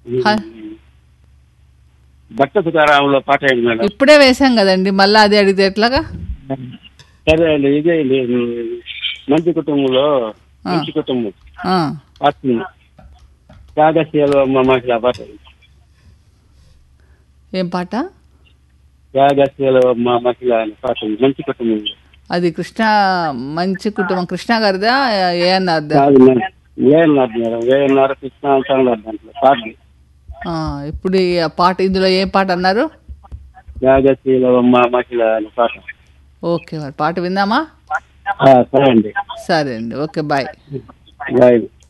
హ- భక్త సుతారాములో పాట ఏంటి మేడం ఇప్పుడే వేసాం కదండి మళ్ళీ అది అడిగితే ఎట్లాగా సరే అండి ఇదే అండి మంచి కుటుంబంలో మంచి కుటుంబం ఆ, పాట త్యాగశీల మహిళ పాట ఏం పాట త్యాగశీల మహిళ అనే పాట ఉంది. మంచి కుటుంబం అది కృష్ణ మంచి కుటుంబం కృష్ణ గారిదా ఏ అన్నారదా కాదు madam ANR madam ANR Krishna అంటారు దాంట్లో పాట ఇప్పుడు ఈ పాట ఇందులో ఏ పాట అన్నారు త్యాగశీల మహిళ అనే పాట ఓకే మరి పాట విందామా ఆ, సరే అండి సరే అండి ఓకే బాయ్ బాయ్